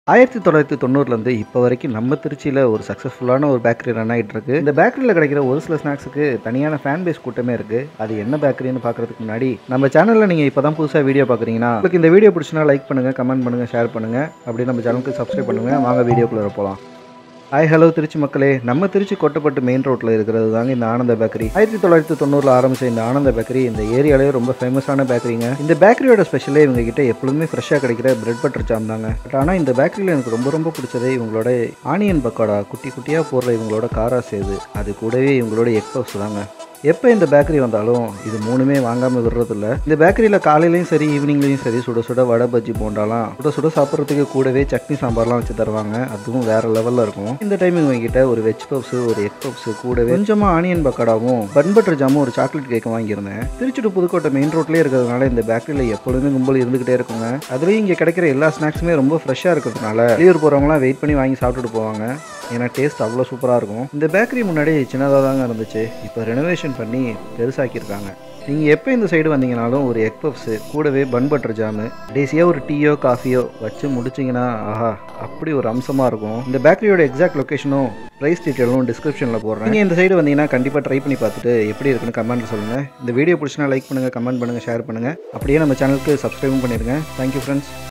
ஆயிரத்தி தொள்ளாயிரத்தி தொண்ணூறுலேருந்து இப்போ வரைக்கும் நம்ம திருச்சியில் ஒரு சக்ஸஸ்ஃபுல்லான ஒரு பேக்கரி ரன் ஆகிட்டு இருக்கு இந்த பேக்கரியில் கிடைக்கிற ஒரு சில ஸ்நாக்ஸுக்கு தனியான ஃபேன் பேஸ் கூட்டமே இருக்குது அது என்ன பேக்கரின்னு பார்க்கறதுக்கு முன்னாடி நம்ம சேனலில் நீங்கள் இப்போ தான் புதுசாக வீடியோ பார்க்குறீங்கன்னா உங்களுக்கு இந்த வீடியோ பிடிச்சினா லைக் பண்ணுங்கள் கமெண்ட் பண்ணுங்கள் ஷேர் பண்ணுங்கள் அப்படியே நம்ம சேனலுக்கு சப்ஸ்கிரைப் பண்ணுங்கள் வாங்க வீடியோக்குள்ளே போகலாம் ஹாய் ஹலோ திருச்சி மக்களே நம்ம திருச்சி கொட்டப்பட்டு மெயின் ரோட்டில் இருக்கிறது தாங்க இந்த ஆனந்த பேக்கரி ஆயிரத்தி தொள்ளாயிரத்தி தொண்ணூறில் ஆரம்பிச்ச இந்த ஆனந்த பேக்கரி இந்த ஏரியாலே ரொம்ப ஃபேமஸான பேக்கரிங்க இந்த பேக்கரியோட ஸ்பெஷலே இவங்க கிட்ட எப்பொழுதுமே ஃப்ரெஷ்ஷாக கிடைக்கிற பிரெட் பட்டர் ஜாம் தாங்க பட் ஆனால் இந்த பேக்கரியில் எனக்கு ரொம்ப ரொம்ப பிடிச்சதே இவங்களோட ஆனியன் பக்கோடா குட்டி குட்டியாக போடுற இவங்களோட காரா சேது அது கூடவே இவங்களோட எக் பப்ஸ் தாங்க எப்போ இந்த பேக்கரி வந்தாலும் இது மூணுமே வாங்காமல் விடுறதில்ல இந்த பேக்கரியில் காலையிலையும் சரி ஈவினிங்லேயும் சரி சுட சுட வடை பஜ்ஜி போண்டாலாம் சுட சுட சாப்பிட்றதுக்கு கூடவே சட்னி சாம்பார்லாம் வச்சு தருவாங்க அதுவும் வேற லெவலில் இருக்கும் இந்த டைம் இவங்க கிட்ட ஒரு வெஜ் பப்ஸ் ஒரு எக் பப்ஸ் கூடவே கொஞ்சமாக ஆனியன் பக்கோடாவும் பன் பட்டர் ஜாமும் ஒரு சாக்லேட் கேக்கும் வாங்கியிருந்தேன் திருச்சி to புதுக்கோட்டை மெயின் ரோட்லேயே இருக்கிறதுனால இந்த பேக்கரியில் எப்பொழுதுமே கும்பல் இருந்துகிட்டே இருக்குங்க அதுலேயும் இங்கே கிடைக்கிற எல்லா ஸ்நாக்ஸுமே ரொம்ப ஃப்ரெஷ்ஷாக இருக்கிறதுனால வெளியூர் போகிறவங்களாம் வெயிட் பண்ணி வாங்கி சாப்பிட்டுட்டு போவாங்க ஏன்னா டேஸ்ட் அவ்வளோ சூப்பராக இருக்கும் இந்த பேக்கரி முன்னாடி சின்னதாக தாங்க இருந்துச்சு இப்போ ரெனோவேஷன் பண்ணி பெருசாக்கியிருக்காங்க நீங்கள் எப்போ இந்த சைடு வந்தீங்கனாலும் ஒரு எக் பப்ஸு கூடவே பன் பட்டர் ஜாமு கடைசியாக ஒரு டீயோ காஃபியோ வச்சு முடிச்சிங்கன்னா ஆஹா அப்படி ஒரு அம்சமாக இருக்கும் இந்த பேக்கரியோட எக்ஸாக்ட் லொக்கேஷனும் ப்ரைஸ் டீட்டெயிலும் டிஸ்கிரிப்ஷனில் போடுறேன் நீங்கள் இந்த சைடு வந்தீங்கன்னா கண்டிப்பாக ட்ரை பண்ணி பார்த்துட்டு எப்படி இருக்குன்னு கமெண்ட்டில் சொல்லுங்கள் இந்த வீடியோ பிடிச்சினா லைக் பண்ணுங்கள் கமெண்ட் பண்ணுங்கள் ஷேர் பண்ணுங்கள் அப்படியே நம்ம சேனலுக்கு சப்ஸ்கிரைபும் பண்ணிடுங்க தேங்க்யூ ஃப்ரெண்ட்ஸ்